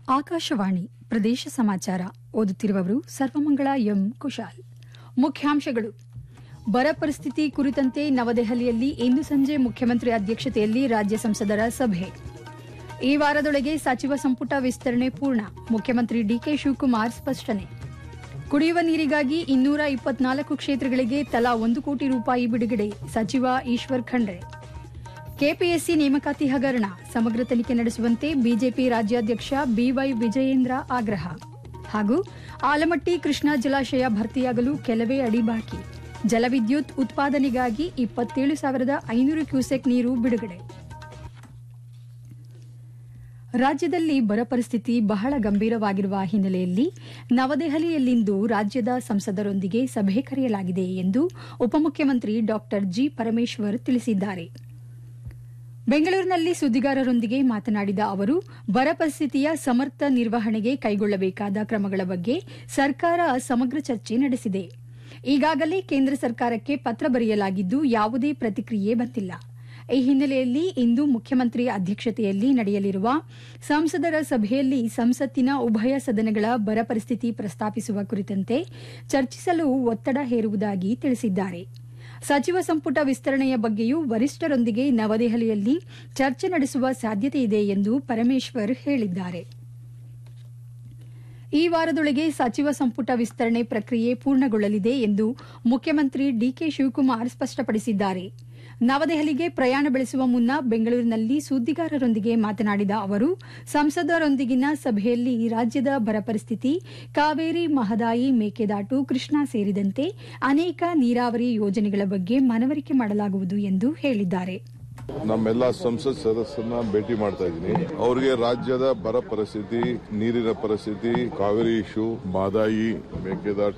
ಆಕಾಶವಾಣಿ ಪ್ರದೇಶ ಸಮಾಚಾರ ಓದುತ್ತಿರುವವರು ಸರ್ವಮಂಗಳ ಎಂ ಕುಶಾಲ್ ಮುಖ್ಯಾಂಶಗಳು ಬರ ಪರಿಸ್ಥಿತಿ ಕುರಿತಂತೆ ನವದೆಹಲಿಯಲ್ಲಿ ಇಂದು ಸಂಜೆ ಮುಖ್ಯಮಂತ್ರಿ ಅಧ್ಯಕ್ಷತೆಯಲ್ಲಿ ರಾಜ್ಯ ಸಂಸದರ ಸಭೆ ಈ ವಾರದೊಳಗೆ ಸಚಿವ ಸಂಪುಟ ವಿಸ್ತರಣೆ ಪೂರ್ಣ ಮುಖ್ಯಮಂತ್ರಿ ಡಿಕೆ ಶಿವಕುಮಾರ್ ಸ್ಪಷ್ಟನೆ ಕುಡಿಯುವ ನೀರಿಗಾಗಿ ಇನ್ನೂರ ಇಪ್ಪತ್ನಾಲ್ಕು ಕ್ಷೇತ್ರಗಳಿಗೆ ತಲಾ ಒಂದು ಕೋಟಿ ರೂಪಾಯಿ ಬಿಡುಗಡೆ ಸಚಿವ ಈಶ್ವರ್ ಖಂಡ್ರೆ ಕೆಪಿಎಸ್ಸಿ ನೇಮಕಾತಿ ಹಗರಣ ಸಮಗ್ರ ತನಿಖೆ ನಡೆಸುವಂತೆ ಬಿಜೆಪಿ ರಾಜ್ಯಾಧ್ಯಕ್ಷ ಬಿವೈ ವಿಜಯೇಂದ್ರ ಆಗ್ರಹ ಹಾಗೂ ಆಲಮಟ್ಟಿ ಕೃಷ್ಣಾ ಜಲಾಶಯ ಭರ್ತಿಯಾಗಲು ಕೆಲವೇ ಅಡಿ ಬಾಕಿ ಜಲವಿದ್ಯುತ್ ಉತ್ಪಾದನೆಗಾಗಿ ಇಪ್ಪತ್ತೇಳು ಸಾವಿರದ ಐನೂರು ಕ್ಯೂಸೆಕ್ ನೀರು ಬಿಡುಗಡೆ ರಾಜ್ಯದಲ್ಲಿ ಬರ ಪರಿಸ್ಥಿತಿ ಬಹಳ ಗಂಭೀರವಾಗಿರುವ ಹಿನ್ನೆಲೆಯಲ್ಲಿ ನವದೆಹಲಿಯಲ್ಲಿಂದು ರಾಜ್ಯದ ಸಂಸದರೊಂದಿಗೆ ಸಭೆ ಕರೆಯಲಾಗಿದೆ ಎಂದು ಉಪಮುಖ್ಯಮಂತ್ರಿ ಡಾ ಜಿ ಪರಮೇಶ್ವರ್ ತಿಳಿಸಿದ್ದಾರೆ ಬೆಂಗಳೂರಿನಲ್ಲಿ ಸುದ್ದಿಗಾರರೊಂದಿಗೆ ಮಾತನಾಡಿದ ಅವರು ಬರ ಪರಿಸ್ಥಿತಿಯ ಸಮರ್ಥ ನಿರ್ವಹಣೆಗೆ ಕೈಗೊಳ್ಳಬೇಕಾದ ಕ್ರಮಗಳ ಬಗ್ಗೆ ಸರ್ಕಾರ ಸಮಗ್ರ ಚರ್ಚೆ ನಡೆಸಿದೆ ಈಗಾಗಲೇ ಕೇಂದ್ರ ಸರ್ಕಾರಕ್ಕೆ ಪತ್ರ ಬರೆಯಲಾಗಿದ್ದು ಯಾವುದೇ ಪ್ರತಿಕ್ರಿಯೆ ಬಂದಿಲ್ಲ ಈ ಹಿನ್ನೆಲೆಯಲ್ಲಿ ಇಂದು ಮುಖ್ಯಮಂತ್ರಿ ಅಧ್ಯಕ್ಷತೆಯಲ್ಲಿ ನಡೆಯಲಿರುವ ಸಂಸದರ ಸಭೆಯಲ್ಲಿ ಸಂಸತ್ತಿನ ಉಭಯ ಸದನಗಳ ಬರ ಪರಿಸ್ಥಿತಿ ಪ್ರಸ್ತಾಪಿಸುವ ಕುರಿತಂತೆ ಚರ್ಚಿಸಲು ಒತ್ತಡ ಹೇರುವುದಾಗಿ ತಿಳಿಸಿದ್ದಾರೆ ಸಚಿವ ಸಂಪುಟ ವಿಸ್ತರಣೆಯ ಬಗ್ಗೆಯೂ ವರಿಷ್ಠರೊಂದಿಗೆ ನವದೆಹಲಿಯಲ್ಲಿ ಚರ್ಚೆ ನಡೆಸುವ ಸಾಧ್ಯತೆಯಿದೆ ಎಂದು ಪರಮೇಶ್ವರ್ ಹೇಳಿದ್ದಾರೆ ಈ ವಾರದೊಳಗೆ ಸಚಿವ ಸಂಪುಟ ವಿಸ್ತರಣೆ ಪ್ರಕ್ರಿಯೆ ಪೂರ್ಣಗೊಳ್ಳಲಿದೆ ಎಂದು ಮುಖ್ಯಮಂತ್ರಿ ಡಿಕೆ ಶಿವಕುಮಾರ್ ಸ್ಪಷ್ಟಪಡಿಸಿದ್ದಾರೆ ನವದೆಹಲಿಗೆ ಪ್ರಯಾಣ ಬೆಳೆಸುವ ಮುನ್ನ ಬೆಂಗಳೂರಿನಲ್ಲಿ ಸುದ್ದಿಗಾರರೊಂದಿಗೆ ಮಾತನಾಡಿದ ಅವರು ಸಂಸದರೊಂದಿಗಿನ ಸಭೆಯಲ್ಲಿ ರಾಜ್ಯದ ಬರ ಪರಿಸ್ಥಿತಿ ಕಾವೇರಿ ಮಹದಾಯಿ ಮೇಕೆದಾಟು ಕೃಷ್ಣಾ ಸೇರಿದಂತೆ ಅನೇಕ ನೀರಾವರಿ ಯೋಜನೆಗಳ ಬಗ್ಗೆ ಮನವರಿಕೆ ಮಾಡಲಾಗುವುದು ಎಂದು ಹೇಳಿದ್ದಾರೆ ನಮ್ಮೆಲ್ಲ ಸಂಸತ್ ಸದಸ್ಯರನ್ನ ಭೇಟಿ ಮಾಡ್ತಾ ಇದ್ದೀನಿ ಅವ್ರಿಗೆ ರಾಜ್ಯದ ಬರ ಪರಿಸ್ಥಿತಿ ನೀರಿನ ಪರಿಸ್ಥಿತಿ ಕಾವೇರಿ ಇಶ್ಯೂ ಮಾದಾಯಿ ಮೇಕೆದಾಟು